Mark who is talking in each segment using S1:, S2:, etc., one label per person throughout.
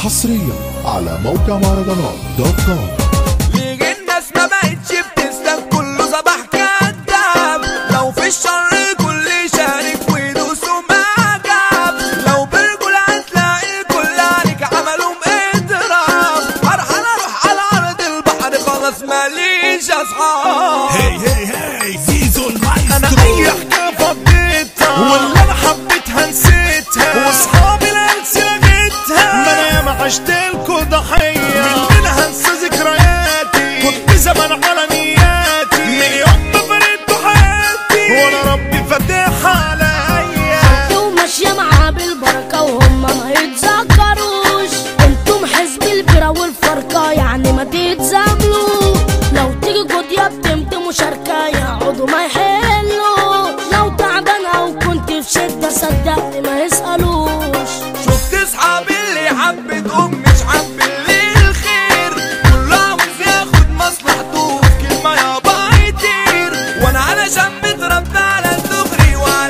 S1: حصريا على موقع مهرجانات دوت كوم
S2: ليه الناس ما بقتش بتسلم كله صباح كداب لو في الشر كل شارك ويدوسوا معجب لو برجل هتلاقي الكل عليك عملوا اضراب فرحان اروح على ارض البحر خلاص ماليش اصحاب
S3: هي هي هي زيزو
S2: انا
S3: المايسترو
S2: اي حكايه فضيتها واللي انا حبيتها نسيتها واصحابي القلس لغيتها ما انا ياما عشتلكوا ضحيه من منها انسى ذكرياتي كنت زمان على نياتي من يوم ما فرقتوا حياتي وانا ربي فاتحها عليا
S4: وماشية معاه بالبركة وهم ما يتذكروش انتم حزب البرا والفرقة يعني ما تتزاملوا لو تيجي جوديا بتمت مشاركة يقعدوا ما يحلوا لو تعبان او كنت في شدة صدقني ما يسألوش
S2: شفت اصحابي اللي حبت ام مش حب اللي الخير كله عاوز ياخد مصلحته في كلمه يابا يطير وانا علشان متربى على الدغري وعلى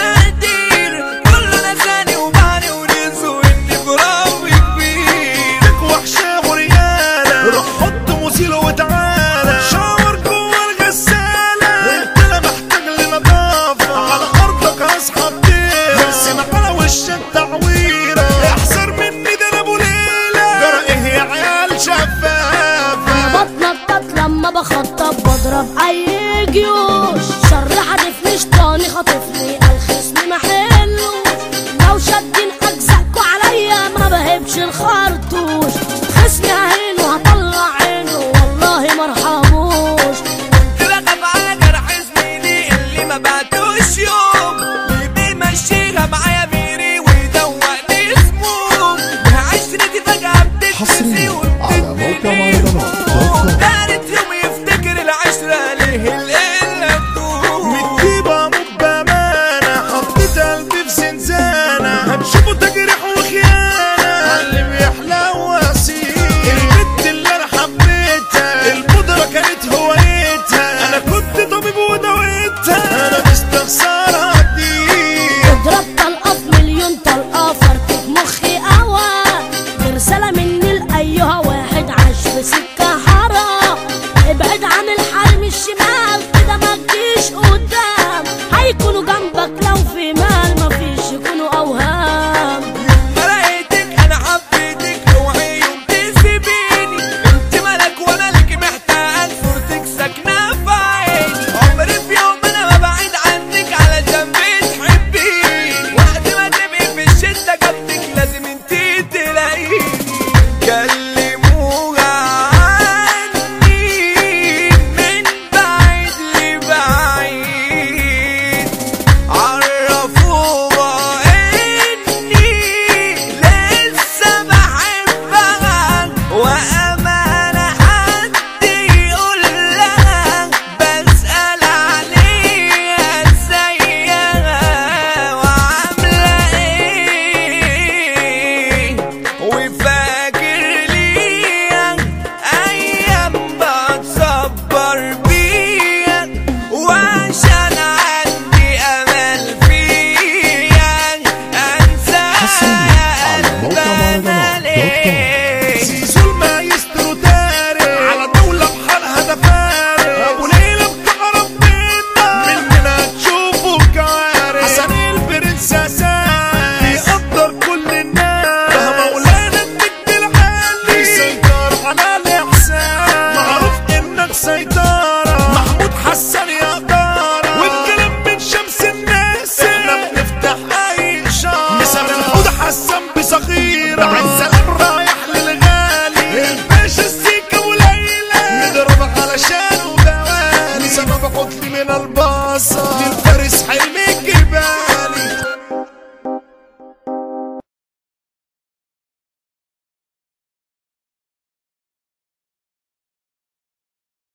S2: التقدير كله نساني وبعني ونسوا اني برافي كبير لك وحشه ورياله روح حط موسيله وتعالى شاور جوه الغساله انت لا محتاج لنظافه على ارضك اصحى بطير ارسم على وشك تعويره احذر مني ده انا ابو ليله جرى ايه يا عيال شفافه
S4: بتنطط لما بخطط بضرب اي جيوش شر حدفني شطاني خاطفني الخصم محلوش لو شدين اجزاكوا عليا ما بهبش الخرطوش خصمي ههينه هطلع عينه والله مرحبوش
S2: كده خاف على جرح زميلي اللي ما بعتوش يوم اللي بيمشيها معايا ميري ويدوقني سموم عشرتي فجأة بتتنسي
S1: حصريا على موقع مهرجانات دوت كوم
S2: دارت يوم يفتكر العشرة ليه القلة تدوم متجيبة بأمانة حطيت قلبي في زنزانة هتشوفوا تجريح وخيانة اللي بيحلى وسيم البنت اللي أنا حبيتها البودرة كانت هوايتها أنا كنت طبيب ودويتها أنا مستخسرها دي
S4: اضرب طلقة في مليون طلقة فرتك مخي قوى دي رسالة مني لأيها واحد عاش في سكة حرام ابعد عن الحرم الشمال كده ما تجيش قدام هيكونوا جنبك لو في مال مفيش يكونوا أوهام